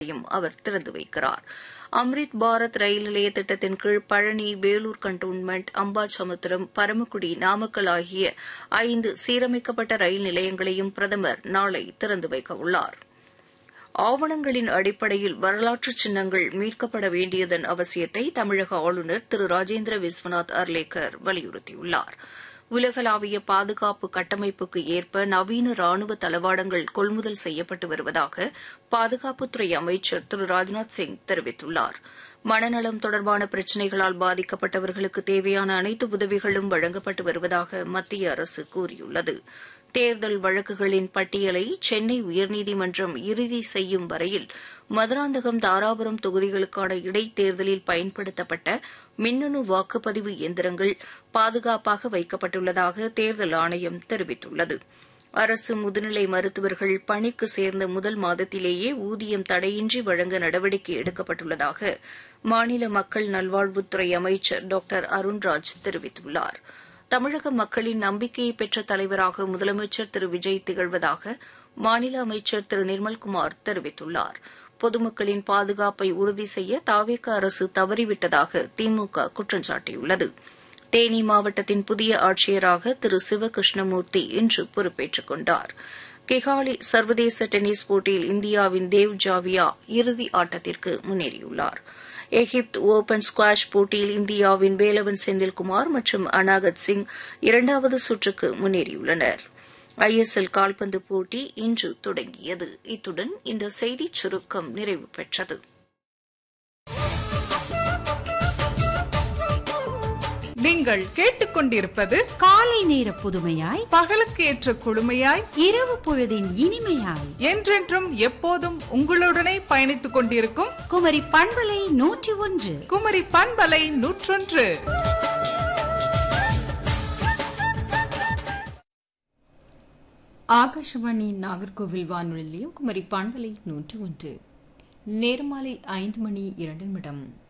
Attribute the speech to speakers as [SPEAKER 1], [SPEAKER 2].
[SPEAKER 1] யும் அவர் திறந்து வைக்கிறார் அம்ரித் பாரத் ரயில் நிலைய திட்டத்தின் கீழ் பழனி வேலூர் கண்டோன்மெண்ட் அம்பாசமுத்திரம் பரமக்குடி நாமக்கல் ஆகிய ஐந்து சீரமைக்கப்பட்ட ரயில் நிலையங்களையும் பிரதமர் நாளை திறந்து வைக்க உள்ளார் ஆவணங்களின் அடிப்படையில் வரலாற்று சின்னங்கள் மீட்கப்பட வேண்டியதன் அவசியத்தை தமிழக ஆளுநர் திரு ராஜேந்திர விஸ்வநாத் அர்லேக்கர் வலியுறுத்தியுள்ளார் உலகளாவிய பாதுகாப்பு கட்டமைப்புக்கு ஏற்ப நவீன ராணுவ தளவாடங்கள் கொள்முதல் செய்யப்பட்டு வருவதாக பாதுகாப்புத்துறை அமைச்சர் திரு ராஜ்நாத் சிங் தெரிவித்துள்ளார் மனநலம் தொடர்பான பிரச்சினைகளால் பாதிக்கப்பட்டவர்களுக்கு தேவையான அனைத்து உதவிகளும் வழங்கப்பட்டு வருவதாக மத்திய அரசு கூறியுள்ளது தேர்தல் வழக்குகளின் பட்டியலை சென்னை உயர்நீதிமன்றம் இறுதி செய்யும் வரையில் மதுராந்தகம் தாராபுரம் தொகுதிகளுக்கான இடைத்தேர்தலில் பயன்படுத்தப்பட்ட மின்னணு வாக்குப்பதிவு எந்திரங்கள் பாதுகாப்பாக வைக்கப்பட்டுள்ளதாக தேர்தல் ஆணையம் தெரிவித்துள்ளது அரசு முதுநிலை மருத்துவர்கள் பணிக்கு சேர்ந்த முதல் மாதத்திலேயே ஊதியம் தடையின்றி வழங்க நடவடிக்கை எடுக்கப்பட்டுள்ளதாக மாநில மக்கள் நல்வாழ்வுத்துறை அமைச்சர் டாக்டர் அருண்ராஜ் தெரிவித்துள்ளாா் தமிழக மக்களின் நம்பிக்கையை பெற்ற தலைவராக முதலமைச்சர் திரு விஜய் திகழ்வதாக மாநில அமைச்சர் திரு நிர்மல்குமார் தெரிவித்துள்ளார் பொதுமக்களின் பாதுகாப்பை உறுதி செய்ய தாவேக அரசு தவறிவிட்டதாக திமுக குற்றம் சாட்டியுள்ளது தேனி மாவட்டத்தின் புதிய ஆட்சியராக திரு சிவகிருஷ்ணமூர்த்தி இன்று பொறுப்பேற்றுக் கொண்டார் கிகாலி சர்வதேச டென்னிஸ் போட்டியில் இந்தியாவின் தேவ் ஜாவியா இறுதி ஆட்டத்திற்கு முன்னேறியுள்ளாா் எகிப்து ஒபன் ஸ்குவாஷ் போட்டியில் இந்தியாவின் வேலவன் செந்தில்குமார் மற்றும் அனாகத் சிங் இரண்டாவது சுற்றுக்கு முன்னேறியுள்ளனர் ஐ எஸ் எல் கால்பந்து போட்டி இன்று தொடங்கியது இத்துடன் இந்த செய்திச் சுருக்கம் நிறைவு பெற்றது
[SPEAKER 2] நீங்கள் கேட்டுக்கொண்டிருப்பது
[SPEAKER 3] காலை நேர புதுமையாய்
[SPEAKER 2] பகலுக்கு ஏற்ற குழுமையாய்
[SPEAKER 3] இரவு பொழுதின் இனிமையாய்
[SPEAKER 2] என்றென்றும் எப்போதும் உங்களுடனே பயணித்துக் கொண்டிருக்கும்
[SPEAKER 3] குமரி பண்பலை நூற்றி ஒன்று
[SPEAKER 2] குமரி பண்பலை நூற்றொன்று
[SPEAKER 4] ஆகாஷவாணி நாகர்கோவில் வானொலியிலும் குமரி பண்பலை நூற்று ஒன்று நேர்மாலை ஐந்து மணி இரண்டு நிமிடம்